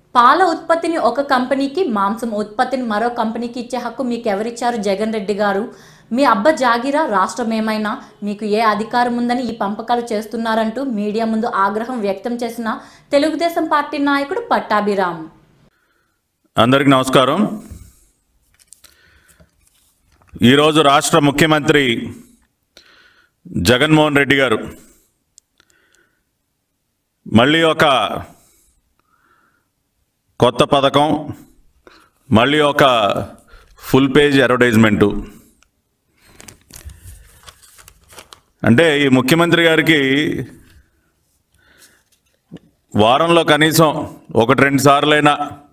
పాల ఉత్పత్తిని ఒక కంపెనీకి మాంసం ఉత్పత్తిని మరో కంపెనీకి ఇచ్చే హక్కు మీకు ఎవరిచ్చారు జగన్ రెడ్డి గారు మీ అబ్బ జాగిరా రాష్ట్రం ఏమైనా మీకు ఏ అధికారం ఉందని ఈ పంపకాలు చేస్తున్నారంటూ మీడియా ముందు ఆగ్రహం వ్యక్తం చేసిన తెలుగుదేశం పార్టీ నాయకుడు పట్టాభిరామ్ అందరికీ నమస్కారం ఈరోజు రాష్ట్ర ముఖ్యమంత్రి జగన్మోహన్ రెడ్డి గారు మళ్ళీ ఒక కొత్త పథకం మళ్ళీ ఒక ఫుల్ పేజ్ అడ్వర్టైజ్మెంటు అంటే ఈ ముఖ్యమంత్రి గారికి వారంలో కనీసం ఒకటి రెండు సార్లైనా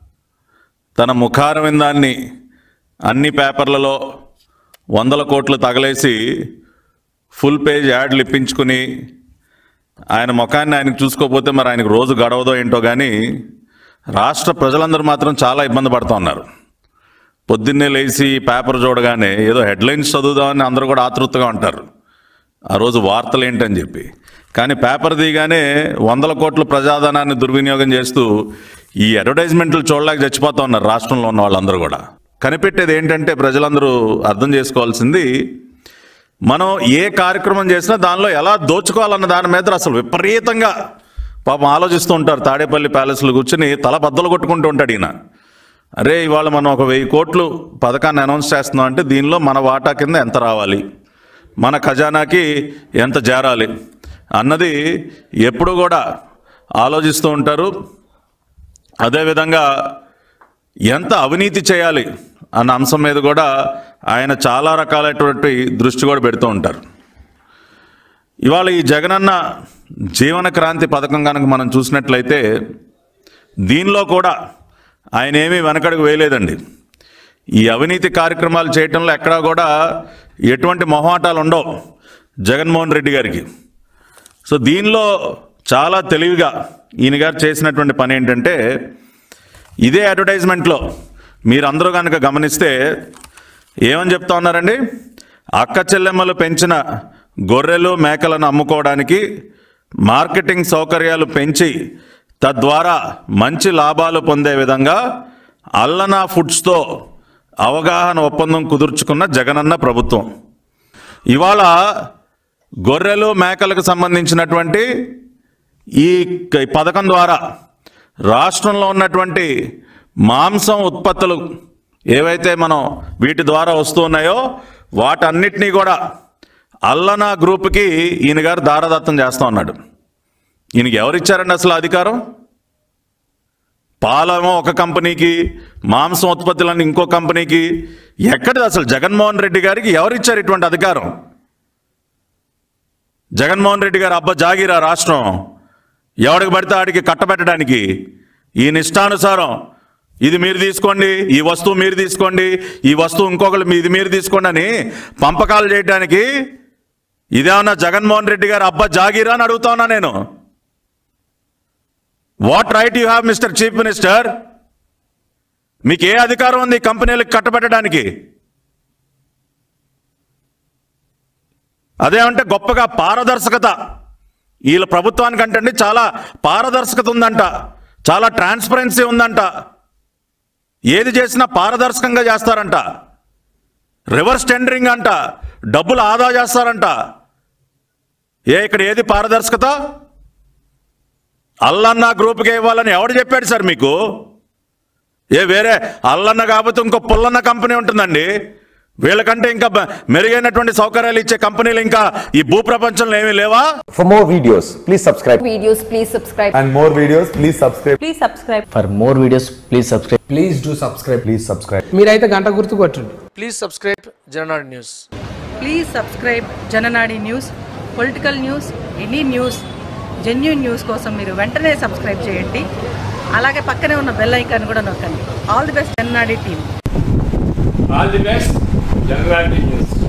తన ముఖారం దాన్ని అన్ని పేపర్లలో వందల కోట్లు తగలేసి ఫుల్ పేజ్ యాడ్లు ఇప్పించుకుని ఆయన ముఖాన్ని ఆయనకు చూసుకోకపోతే మరి ఆయనకు రోజు గడవదో ఏంటో కానీ రాష్ట్ర ప్రజలందరూ మాత్రం చాలా ఇబ్బంది పడుతూ ఉన్నారు పొద్దున్నే లేచి పేపర్ చూడగానే ఏదో హెడ్లైన్స్ చదువుదామని అందరూ కూడా ఆతృతగా ఉంటారు ఆ రోజు వార్తలు ఏంటని చెప్పి కానీ పేపర్ దిగానే వందల కోట్ల ప్రజాధనాన్ని దుర్వినియోగం చేస్తూ ఈ అడ్వర్టైజ్మెంట్లు చూడలేక చచ్చిపోతా ఉన్నారు రాష్ట్రంలో ఉన్న వాళ్ళందరూ కూడా కనిపెట్టేది ఏంటంటే ప్రజలందరూ అర్థం చేసుకోవాల్సింది మనం ఏ కార్యక్రమం చేసినా దానిలో ఎలా దోచుకోవాలన్న దాని మీద అసలు విపరీతంగా పాపం ఆలోచిస్తూ ఉంటారు తాడేపల్లి ప్యాలెస్లో కూర్చుని తల బద్దలు కొట్టుకుంటూ ఉంటాడు ఈయన అరే ఇవాళ మనం ఒక వెయ్యి కోట్లు పథకాన్ని అనౌన్స్ చేస్తున్నాం అంటే దీనిలో మన వాటా కింద ఎంత రావాలి మన ఖజానాకి ఎంత చేరాలి అన్నది ఎప్పుడు కూడా ఆలోచిస్తూ ఉంటారు అదేవిధంగా ఎంత అవినీతి చేయాలి అన్న అంశం మీద కూడా ఆయన చాలా రకాలైనటువంటి దృష్టి కూడా పెడుతూ ఉంటారు ఇవాళ ఈ జగనన్న జీవన క్రాంతి పథకం కనుక మనం చూసినట్లయితే దీనిలో కూడా ఆయన ఏమీ వెనకడుగు వేయలేదండి ఈ అవినీతి కార్యక్రమాలు చేయటంలో ఎక్కడా కూడా ఎటువంటి మొహమాటాలు ఉండవు జగన్మోహన్ రెడ్డి గారికి సో దీనిలో చాలా తెలివిగా ఈయన గారు చేసినటువంటి పని ఏంటంటే ఇదే అడ్వర్టైజ్మెంట్లో మీరందరూ కనుక గమనిస్తే ఏమని చెప్తా ఉన్నారండి అక్క చెల్లెమ్మలు పెంచిన గొర్రెలు మేకలను అమ్ముకోవడానికి మార్కెటింగ్ సౌకర్యాలు పెంచి తద్వారా మంచి లాభాలు పొందే విధంగా అల్లనా ఫుడ్స్తో అవగాహన ఒప్పందం కుదుర్చుకున్న జగనన్న ప్రభుత్వం ఇవాళ గొర్రెలు మేకలకు సంబంధించినటువంటి ఈ క- పథకం ద్వారా రాష్ట్రంలో ఉన్నటువంటి మాంసం ఉత్పత్తులు ఏవైతే మనం వీటి ద్వారా వస్తున్నాయో వాటన్నిటినీ కూడా అల్లనా గ్రూప్కి ఈయన గారు దారదత్తం చేస్తూ ఉన్నాడు ఈయనకి ఎవరిచ్చారండి అసలు అధికారం పాలేమో ఒక కంపెనీకి మాంసం ఉత్పత్తులన్నీ ఇంకో కంపెనీకి ఎక్కడిది అసలు జగన్మోహన్ రెడ్డి గారికి ఎవరిచ్చారు ఇటువంటి అధికారం జగన్మోహన్ రెడ్డి గారు అబ్బా జాగిరా రాష్ట్రం ఎవడికి పడితే ఆడికి కట్టబెట్టడానికి ఈయన ఇష్టానుసారం ఇది మీరు తీసుకోండి ఈ వస్తువు మీరు తీసుకోండి ఈ వస్తువు ఇంకొకరు ఇది మీరు తీసుకోండి అని పంపకాలు చేయడానికి ఇదేమన్నా జగన్మోహన్ రెడ్డి గారు అబ్బా జాగిరా అని అడుగుతా ఉన్నా నేను what right you have mister chief minister మీకు ఏ అధికారం ఉంది ఈ కంపెనీలకు కట్టబెట్టడానికి అదేమంటే గొప్పగా పారదర్శకత వీళ్ళ ప్రభుత్వానికి అంటే చాలా పారదర్శకత ఉందంట చాలా ట్రాన్స్పరెన్సీ ఉందంట ఏది చేసినా పారదర్శకంగా చేస్తారంట రివర్స్ టెండరింగ్ అంట డబ్బులు ఆదా చేస్తారంట ఏ ఇక్కడ ఏది పారదర్శకత అల్లన్న గ్రూప్కి ఇవ్వాలని ఎవడు చెప్పాడు సార్ మీకు ఏ వేరే అల్లన్న కాకపోతే ఇంకో పుల్లన్న కంపెనీ ఉంటుందండి వీళ్ళకంటే ఇంకా బ- మెరుగైనటువంటి సౌకర్యాలు ఇచ్చే కంపెనీలు ఇంకా ఈ భూ ప్రపంచంలో ఏమీ లేవా For more videos, please subscribe. videos, please subscribe. and more videos, please subscribe. Please subscribe. For more videos, please subscribe. Please do subscribe. Please subscribe. మీరైతే గంట గుర్తు కొట్టండి please subscribe Jananadu news please subscribe Jananadi news political news any news genuine news కోసం మీరు వెంటనే subscribe చేయండి అలాగే పక్కనే ఉన్న బెల్ ఐకాన్ కూడా నొక్కండి all the best Jananadi team All the best, Jangradi News.